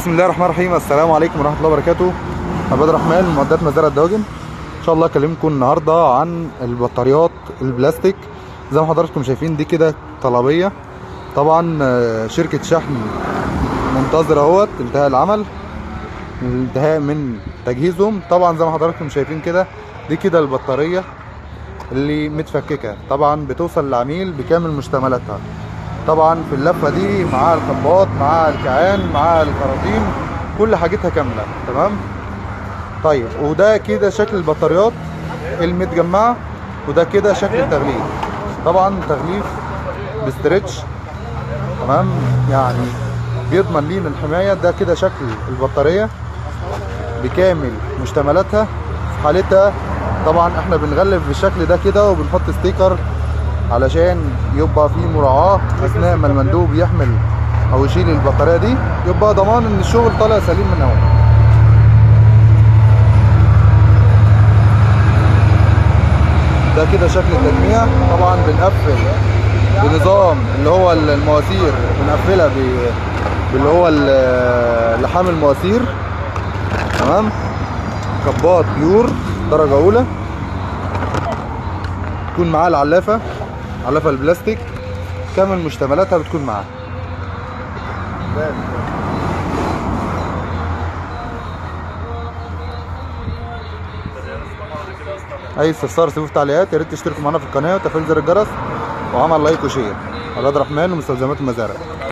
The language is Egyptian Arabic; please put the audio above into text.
بسم الله الرحمن الرحيم السلام عليكم ورحمه الله وبركاته عباد الرحمن من معدات مزارع الدواجن ان شاء الله اكلمكم النهارده عن البطاريات البلاستيك زي ما حضراتكم شايفين دي كده طلبيه طبعا آه، شركه شحن منتظره اهوت انتهاء العمل الانتهاء من تجهيزهم طبعا زي ما حضراتكم شايفين كده دي كده البطاريه اللي متفككه طبعا بتوصل للعميل بكامل مشتملاتها طبعا في اللفه دي معاها الخباط معاها الكعان معاها الخراطيم كل حاجتها كامله تمام طيب وده كده شكل البطاريات المتجمعه وده كده شكل التغليف طبعا تغليف بستريتش تمام يعني بيضمن لينا الحمايه ده كده شكل البطاريه بكامل مشتملاتها في حالتها طبعا احنا بنغلف بالشكل ده كده وبنحط ستيكر علشان يبقى في مراعاة اثناء ما المندوب يحمل او يشيل البطارية دي يبقى ضمان ان الشغل طالع سليم من اول ده كده شكل التجميع طبعا بنقفل بنظام اللي هو المواسير بنقفلها ب- باللي هو ال- لحام المواسير تمام كباط بيور درجة أولى تكون معاه العلافة علافة البلاستيك كامل مشتملاتها بتكون معاه اي استفسار سيبوه في التعليقات يا ريت تشتركوا معانا في القناه وتفعيل زر الجرس وعمل لايك وشير عباد الرحمن ومستلزمات المزارع